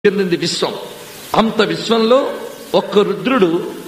చెందింది విశ్వం అంత విశ్వంలో ఒక్క రుద్రుడు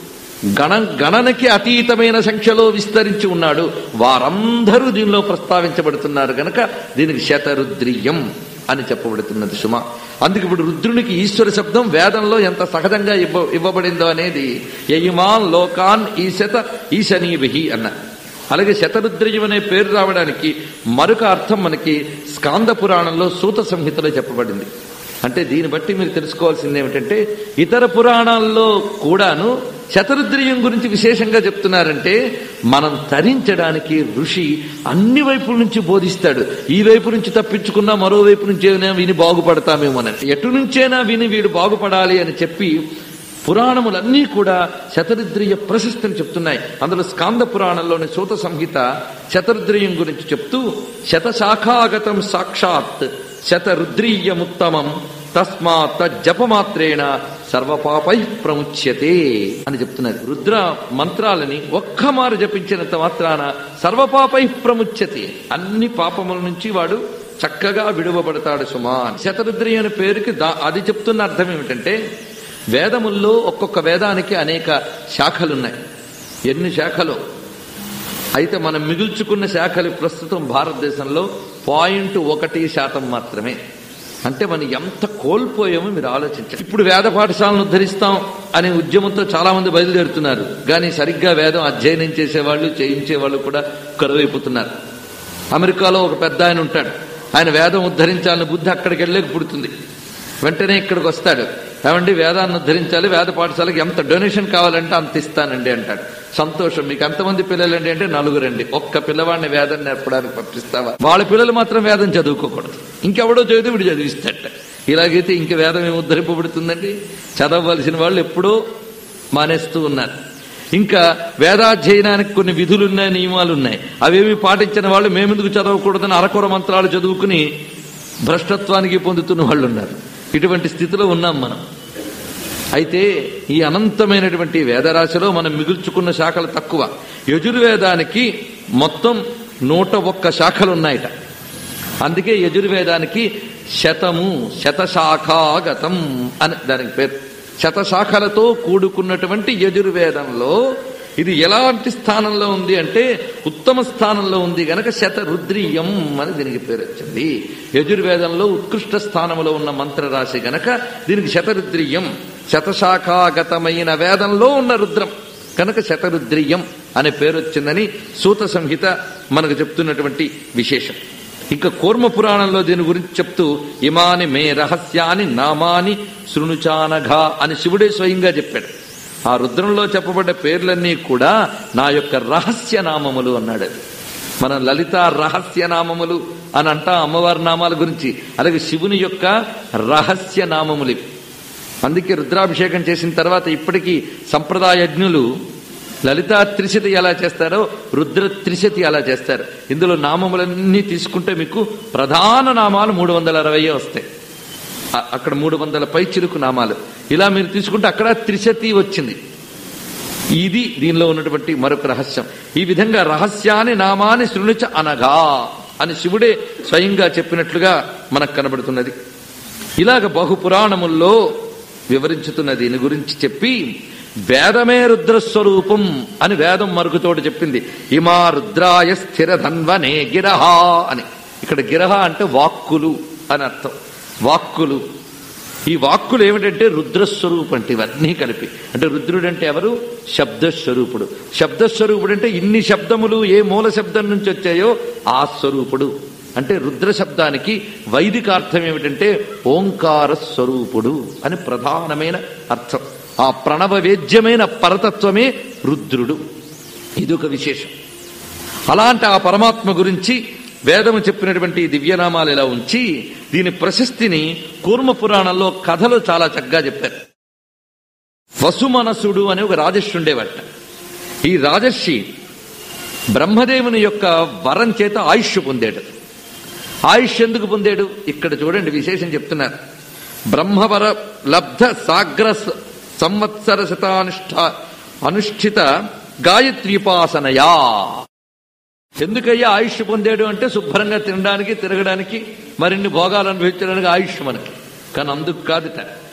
గణ గణనకి అతీతమైన సంఖ్యలో విస్తరించి ఉన్నాడు వారందరూ దీనిలో ప్రస్తావించబడుతున్నారు గనక దీనికి శతరుద్రియం అని చెప్పబడుతున్నది సుమ అందుకు ఇప్పుడు రుద్రునికి ఈశ్వర శబ్దం వేదంలో ఎంత సహజంగా ఇవ్వ ఇవ్వబడిందో అనేది యయిమాన్ లోకాన్ ఈశత ఈశనీవిహి అన్న అలాగే శతరుద్రయం అనే పేరు రావడానికి మరొక అర్థం మనకి స్కాంద పురాణంలో సూత సంహితలో చెప్పబడింది అంటే దీన్ని బట్టి మీరు తెలుసుకోవాల్సింది ఏమిటంటే ఇతర పురాణాల్లో కూడాను శతరుద్రియం గురించి విశేషంగా చెప్తున్నారంటే మనం తరించడానికి ఋషి అన్ని వైపుల నుంచి బోధిస్తాడు ఈ వైపు నుంచి తప్పించుకున్నా మరోవైపు నుంచి ఏమైనా విని బాగుపడతామేమోనని ఎటు నుంచైనా విని వీడు బాగుపడాలి అని చెప్పి పురాణములన్నీ కూడా శతరుద్రియ ప్రశస్తిని చెప్తున్నాయి అందులో స్కాంద పురాణంలోని సూత సంహిత శతరుద్రియం గురించి చెప్తూ శతశాఖాగతం సాక్షాత్ శతరుద్రీయముత్తమం తస్మాత్ జపమాత్రేణ సర్వపాపై ప్రముచ్యతే అని చెప్తున్నారు రుద్ర మంత్రాలని ఒక్క మారు జపించినంత మాత్రాన సర్వపాపై ప్రముచ్యతే అన్ని పాపముల నుంచి వాడు చక్కగా విడువబడతాడు సుమా శతరుద్రి అనే పేరుకి దా అది చెప్తున్న అర్థం ఏమిటంటే వేదముల్లో ఒక్కొక్క వేదానికి అనేక శాఖలున్నాయి ఎన్ని శాఖలు అయితే మనం మిగుల్చుకున్న శాఖలు ప్రస్తుతం భారతదేశంలో పాయింట్ ఒకటి శాతం మాత్రమే అంటే మనం ఎంత కోల్పోయామో మీరు ఆలోచించండి ఇప్పుడు వేద పాఠశాలను ఉద్ధరిస్తాం అనే ఉద్యమంతో చాలా మంది బయలుదేరుతున్నారు కానీ సరిగ్గా వేదం అధ్యయనం చేసేవాళ్ళు చేయించేవాళ్ళు కూడా కరువైపోతున్నారు అమెరికాలో ఒక పెద్ద ఆయన ఉంటాడు ఆయన వేదం ఉద్ధరించాలని బుద్ధి అక్కడికి వెళ్ళలేక పుడుతుంది వెంటనే ఇక్కడికి వస్తాడు ఏమండి వేదాన్ని ఉద్ధరించాలి వేద పాఠశాలకి ఎంత డొనేషన్ కావాలంటే అంత ఇస్తానండి అంటాడు సంతోషం మీకు ఎంతమంది పిల్లలండి అంటే నలుగురండి ఒక్క పిల్లవాడిని వేదం నేర్పడానికి పంపిస్తావా వాళ్ళ పిల్లలు మాత్రం వేదం చదువుకోకూడదు ఇంకెవడో చదివితే వీడు చదివిస్తాట ఇలాగైతే ఇంక వేదం ఏమి ఉద్ధరింపబడుతుందండి చదవవలసిన వాళ్ళు ఎప్పుడో మానేస్తూ ఉన్నారు ఇంకా వేదాధ్యయనానికి కొన్ని విధులున్నాయి నియమాలు ఉన్నాయి అవేమి పాటించిన వాళ్ళు మేమెందుకు చదవకూడదని అరకొర మంత్రాలు చదువుకుని భ్రష్టత్వానికి పొందుతున్న వాళ్ళు ఉన్నారు ఇటువంటి స్థితిలో ఉన్నాం మనం అయితే ఈ అనంతమైనటువంటి వేదరాశిలో మనం మిగుల్చుకున్న శాఖలు తక్కువ యజుర్వేదానికి మొత్తం నూట ఒక్క శాఖలు ఉన్నాయట అందుకే యజుర్వేదానికి శతము శతశాఖాగతం అని దానికి పేరు శతశాఖలతో కూడుకున్నటువంటి యజుర్వేదంలో ఇది ఎలాంటి స్థానంలో ఉంది అంటే ఉత్తమ స్థానంలో ఉంది గనక శతరుద్రీయం అని దీనికి పేరు వచ్చింది యజుర్వేదంలో ఉత్కృష్ట స్థానంలో ఉన్న మంత్రరాశి గనక దీనికి శతరుద్రీయం శతశాఖాగతమైన వేదంలో ఉన్న రుద్రం కనుక శతరుద్రీయం అనే పేరు వచ్చిందని సూత సంహిత మనకు చెప్తున్నటువంటి విశేషం ఇంకా కూర్మ పురాణంలో దీని గురించి చెప్తూ ఇమాని మే రహస్యాని నామాని శృణుచానఘ అని శివుడే స్వయంగా చెప్పాడు ఆ రుద్రంలో చెప్పబడ్డ పేర్లన్నీ కూడా నా యొక్క రహస్య నామములు అన్నాడు అది మనం లలిత రహస్య నామములు అని అంటా అమ్మవారి నామాల గురించి అలాగే శివుని యొక్క రహస్య నామములు ఇవి. అందుకే రుద్రాభిషేకం చేసిన తర్వాత ఇప్పటికీ సంప్రదాయజ్ఞులు లలితా త్రిశతి ఎలా చేస్తారో రుద్ర త్రిశతి అలా చేస్తారు ఇందులో నామములన్నీ తీసుకుంటే మీకు ప్రధాన నామాలు మూడు వందల అరవై వస్తాయి అ- అక్కడ మూడు వందల పై చిలుకు నామాలు ఇలా మీరు తీసుకుంటే అక్కడ త్రిశతి వచ్చింది ఇది దీనిలో ఉన్నటువంటి మరొక రహస్యం ఈ విధంగా రహస్యాన్ని నామాన్ని శృణుచ అనగా అని శివుడే స్వయంగా చెప్పినట్లుగా మనకు కనబడుతున్నది ఇలాగ బహుపురాణముల్లో వివరించుతున్న దీని గురించి చెప్పి వేదమే రుద్రస్వరూపం అని వేదం మరుగుతోటి చెప్పింది ఇమా రుద్రాయ స్థిరధన్వనే గిరహ అని ఇక్కడ గిరహ అంటే వాక్కులు అని అర్థం వాక్కులు ఈ వాక్కులు ఏమిటంటే రుద్రస్వరూపం అంటే ఇవన్నీ కలిపి అంటే రుద్రుడు అంటే ఎవరు శబ్దస్వరూపుడు శబ్దస్వరూపుడు అంటే ఇన్ని శబ్దములు ఏ మూల శబ్దం నుంచి వచ్చాయో ఆ స్వరూపుడు అంటే రుద్ర శబ్దానికి వైదిక అర్థం ఏమిటంటే ఓంకార స్వరూపుడు అని ప్రధానమైన అర్థం ఆ ప్రణవ వేద్యమైన పరతత్వమే రుద్రుడు ఇది ఒక విశేషం అలాంటి ఆ పరమాత్మ గురించి వేదము చెప్పినటువంటి ఈ దివ్యనామాలు ఇలా ఉంచి దీని ప్రశస్తిని కూర్మ పురాణంలో కథలు చాలా చక్కగా చెప్పారు వసుమనసుడు అని ఒక రాజర్షి ఉండేవట ఈ రాజర్షి బ్రహ్మదేవుని యొక్క వరం చేత ఆయుష్ పొందాడు ఆయుష్ ఎందుకు పొందాడు ఇక్కడ చూడండి విశేషం చెప్తున్నారు బ్రహ్మవర లబ్ధ సాగ్ర స- సంవత్సర శతానుష్ఠ అనుష్ఠిత గాయత్రీపాసనయా ఎందుకయ్యా ఆయుష్ పొందాడు అంటే శుభ్రంగా తినడానికి తిరగడానికి మరిన్ని భోగాలు అనుభవించడానికి ఆయుష్ మనకి కానీ అందుకు కాదుట